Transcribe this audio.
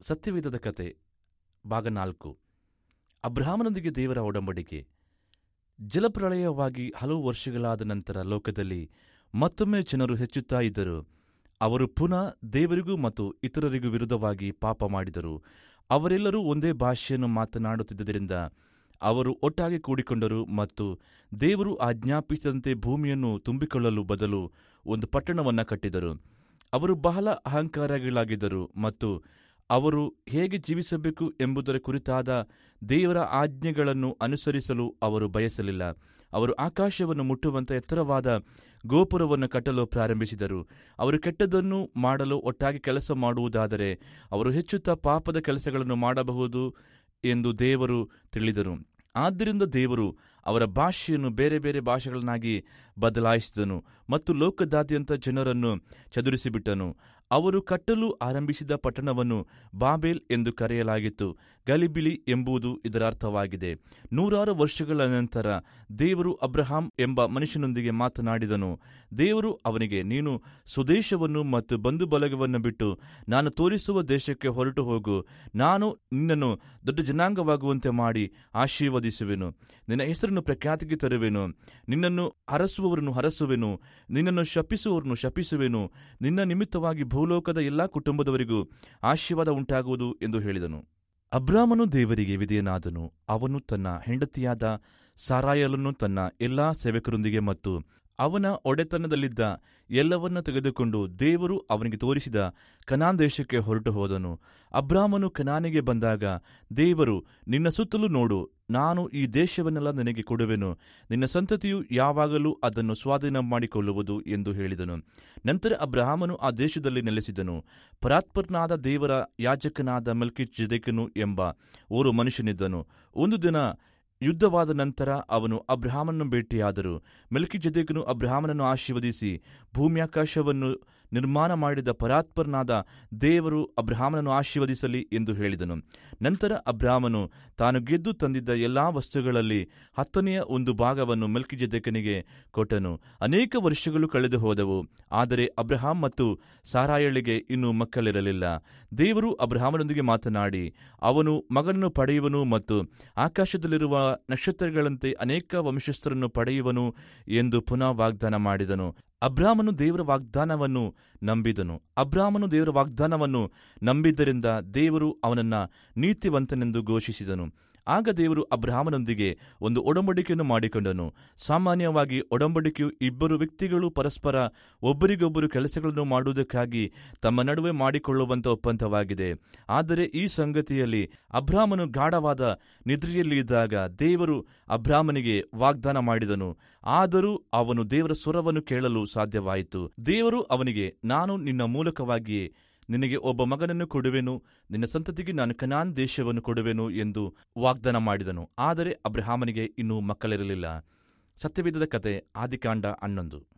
ಸತ್ಯವೇದದ ಕತೆ ಭಾಗ ನಾಲ್ಕು ಅಬ್ರಹಾಮನೊಂದಿಗೆ ದೇವರ ಒಡಂಬಡಿಕೆ ಜಲಪ್ರಳಯವಾಗಿ ಹಲವು ವರ್ಷಗಳಾದ ನಂತರ ಲೋಕದಲ್ಲಿ ಮತ್ತೊಮ್ಮೆ ಜನರು ಹೆಚ್ಚುತ್ತಾ ಇದ್ದರು ಅವರು ಪುನಃ ದೇವರಿಗೂ ಮತ್ತು ಇತರರಿಗೂ ವಿರುದ್ಧವಾಗಿ ಪಾಪ ಮಾಡಿದರು ಅವರೆಲ್ಲರೂ ಒಂದೇ ಭಾಷೆಯನ್ನು ಮಾತನಾಡುತ್ತಿದ್ದರಿಂದ ಅವರು ಒಟ್ಟಾಗಿ ಕೂಡಿಕೊಂಡರು ಮತ್ತು ದೇವರು ಆಜ್ಞಾಪಿಸಿದಂತೆ ಭೂಮಿಯನ್ನು ತುಂಬಿಕೊಳ್ಳಲು ಬದಲು ಒಂದು ಪಟ್ಟಣವನ್ನು ಕಟ್ಟಿದರು ಅವರು ಬಹಳ ಅಹಂಕಾರಿಗಳಾಗಿದ್ದರು ಮತ್ತು ಅವರು ಹೇಗೆ ಜೀವಿಸಬೇಕು ಎಂಬುದರ ಕುರಿತಾದ ದೇವರ ಆಜ್ಞೆಗಳನ್ನು ಅನುಸರಿಸಲು ಅವರು ಬಯಸಲಿಲ್ಲ ಅವರು ಆಕಾಶವನ್ನು ಮುಟ್ಟುವಂತ ಎತ್ತರವಾದ ಗೋಪುರವನ್ನು ಕಟ್ಟಲು ಪ್ರಾರಂಭಿಸಿದರು ಅವರು ಕೆಟ್ಟದ್ದನ್ನು ಮಾಡಲು ಒಟ್ಟಾಗಿ ಕೆಲಸ ಮಾಡುವುದಾದರೆ ಅವರು ಹೆಚ್ಚುತ್ತಾ ಪಾಪದ ಕೆಲಸಗಳನ್ನು ಮಾಡಬಹುದು ಎಂದು ದೇವರು ತಿಳಿದರು ಆದ್ದರಿಂದ ದೇವರು ಅವರ ಭಾಷೆಯನ್ನು ಬೇರೆ ಬೇರೆ ಭಾಷೆಗಳನ್ನಾಗಿ ಬದಲಾಯಿಸಿದನು ಮತ್ತು ಲೋಕದಾದ್ಯಂತ ಜನರನ್ನು ಚದುರಿಸಿಬಿಟ್ಟನು ಅವರು ಕಟ್ಟಲು ಆರಂಭಿಸಿದ ಪಟ್ಟಣವನ್ನು ಬಾಬೇಲ್ ಎಂದು ಕರೆಯಲಾಗಿತ್ತು ಗಲಿಬಿಲಿ ಎಂಬುದು ಇದರ ಅರ್ಥವಾಗಿದೆ ನೂರಾರು ವರ್ಷಗಳ ನಂತರ ದೇವರು ಅಬ್ರಹಾಂ ಎಂಬ ಮನುಷ್ಯನೊಂದಿಗೆ ಮಾತನಾಡಿದನು ದೇವರು ಅವನಿಗೆ ನೀನು ಸ್ವದೇಶವನ್ನು ಮತ್ತು ಬಂಧು ಬಲಗವನ್ನು ಬಿಟ್ಟು ನಾನು ತೋರಿಸುವ ದೇಶಕ್ಕೆ ಹೊರಟು ಹೋಗು ನಾನು ನಿನ್ನನ್ನು ದೊಡ್ಡ ಜನಾಂಗವಾಗುವಂತೆ ಮಾಡಿ ಆಶೀರ್ವದಿಸುವೆನು ನಿನ್ನ ಹೆಸರನ್ನು ಪ್ರಖ್ಯಾತಿಗೆ ತರುವೆನು ನಿನ್ನನ್ನು ಹರಸುವವರನ್ನು ಹರಸುವೆನು ನಿನ್ನನ್ನು ಶಪಿಸುವವರನ್ನು ಶಪಿಸುವೆನು ನಿನ್ನ ನಿಮಿತ್ತವಾಗಿ ಭೂಲೋಕದ ಎಲ್ಲಾ ಕುಟುಂಬದವರಿಗೂ ಆಶೀರ್ವಾದ ಉಂಟಾಗುವುದು ಎಂದು ಹೇಳಿದನು ಅಬ್ರಾಮನು ದೇವರಿಗೆ ವಿಧೇಯನಾದನು ಅವನು ತನ್ನ ಹೆಂಡತಿಯಾದ ಸಾರಾಯಲನ್ನು ತನ್ನ ಎಲ್ಲಾ ಸೇವಕರೊಂದಿಗೆ ಮತ್ತು ಅವನ ಒಡೆತನದಲ್ಲಿದ್ದ ಎಲ್ಲವನ್ನ ತೆಗೆದುಕೊಂಡು ದೇವರು ಅವನಿಗೆ ತೋರಿಸಿದ ಕನಾನ್ ದೇಶಕ್ಕೆ ಹೊರಟು ಹೋದನು ಅಬ್ರಾಮನು ಕನಾನಿಗೆ ಬಂದಾಗ ದೇವರು ನಿನ್ನ ಸುತ್ತಲೂ ನೋಡು ನಾನು ಈ ದೇಶವನ್ನೆಲ್ಲ ನಿನಗೆ ಕೊಡುವೆನು ನಿನ್ನ ಸಂತತಿಯು ಯಾವಾಗಲೂ ಅದನ್ನು ಸ್ವಾಧೀನ ಮಾಡಿಕೊಳ್ಳುವುದು ಎಂದು ಹೇಳಿದನು ನಂತರ ಅಬ್ರಹಾಮನು ಆ ದೇಶದಲ್ಲಿ ನೆಲೆಸಿದನು ಪರಾತ್ಪರ್ನಾದ ದೇವರ ಯಾಜಕನಾದ ಮಲ್ಕಿ ಜೆದೆಕನು ಎಂಬ ಓರ್ವ ಮನುಷ್ಯನಿದ್ದನು ಒಂದು ದಿನ ಯುದ್ಧವಾದ ನಂತರ ಅವನು ಅಬ್ರಹಾಮನನ್ನು ಭೇಟಿಯಾದರು ಮೆಲ್ಕಿ ಜದೇಕನು ಅಬ್ರಹಾಮನನ್ನು ಆಶೀರ್ವದಿಸಿ ಭೂಮ್ಯಾಕಾಶವನ್ನು ನಿರ್ಮಾಣ ಮಾಡಿದ ಪರಾತ್ಪರನಾದ ದೇವರು ಅಬ್ರಹಾಮನನ್ನು ಆಶೀರ್ವದಿಸಲಿ ಎಂದು ಹೇಳಿದನು ನಂತರ ಅಬ್ರಹಾಮನು ತಾನು ಗೆದ್ದು ತಂದಿದ್ದ ಎಲ್ಲಾ ವಸ್ತುಗಳಲ್ಲಿ ಹತ್ತನೆಯ ಒಂದು ಭಾಗವನ್ನು ಮೆಲ್ಕಿ ಜದೇಕನಿಗೆ ಕೊಟ್ಟನು ಅನೇಕ ವರ್ಷಗಳು ಕಳೆದು ಹೋದವು ಆದರೆ ಅಬ್ರಹಾಂ ಮತ್ತು ಸಾರಾಯಳಿಗೆ ಇನ್ನೂ ಮಕ್ಕಳಿರಲಿಲ್ಲ ದೇವರು ಅಬ್ರಹಾಮನೊಂದಿಗೆ ಮಾತನಾಡಿ ಅವನು ಮಗನನ್ನು ಪಡೆಯುವನು ಮತ್ತು ಆಕಾಶದಲ್ಲಿರುವ ನಕ್ಷತ್ರಗಳಂತೆ ಅನೇಕ ವಂಶಸ್ಥರನ್ನು ಪಡೆಯುವನು ಎಂದು ಪುನಃ ವಾಗ್ದಾನ ಮಾಡಿದನು ಅಬ್ರಾಮನು ದೇವರ ವಾಗ್ದಾನವನ್ನು ನಂಬಿದನು ಅಬ್ರಾಮನು ದೇವರ ವಾಗ್ದಾನವನ್ನು ನಂಬಿದ್ದರಿಂದ ದೇವರು ಅವನನ್ನ ನೀತಿವಂತನೆಂದು ಘೋಷಿಸಿದನು ಆಗ ದೇವರು ಅಬ್ರಹಾಮನೊಂದಿಗೆ ಒಂದು ಒಡಂಬಡಿಕೆಯನ್ನು ಮಾಡಿಕೊಂಡನು ಸಾಮಾನ್ಯವಾಗಿ ಒಡಂಬಡಿಕೆಯು ಇಬ್ಬರು ವ್ಯಕ್ತಿಗಳು ಪರಸ್ಪರ ಒಬ್ಬರಿಗೊಬ್ಬರು ಕೆಲಸಗಳನ್ನು ಮಾಡುವುದಕ್ಕಾಗಿ ತಮ್ಮ ನಡುವೆ ಮಾಡಿಕೊಳ್ಳುವಂತ ಒಪ್ಪಂದವಾಗಿದೆ ಆದರೆ ಈ ಸಂಗತಿಯಲ್ಲಿ ಅಬ್ರಾಮನು ಗಾಢವಾದ ನಿದ್ರೆಯಲ್ಲಿ ಇದ್ದಾಗ ದೇವರು ಅಬ್ರಾಮನಿಗೆ ವಾಗ್ದಾನ ಮಾಡಿದನು ಆದರೂ ಅವನು ದೇವರ ಸ್ವರವನ್ನು ಕೇಳಲು ಸಾಧ್ಯವಾಯಿತು ದೇವರು ಅವನಿಗೆ ನಾನು ನಿನ್ನ ಮೂಲಕವಾಗಿಯೇ ನಿನಗೆ ಒಬ್ಬ ಮಗನನ್ನು ಕೊಡುವೆನು ನಿನ್ನ ಸಂತತಿಗೆ ನಾನು ಕನಾನ್ ದೇಶವನ್ನು ಕೊಡುವೆನು ಎಂದು ವಾಗ್ದಾನ ಮಾಡಿದನು ಆದರೆ ಅಬ್ರಹಾಮನಿಗೆ ಇನ್ನೂ ಮಕ್ಕಳಿರಲಿಲ್ಲ ಸತ್ಯವೇದದ ಕತೆ ಆದಿಕಾಂಡ ಹನ್ನೊಂದು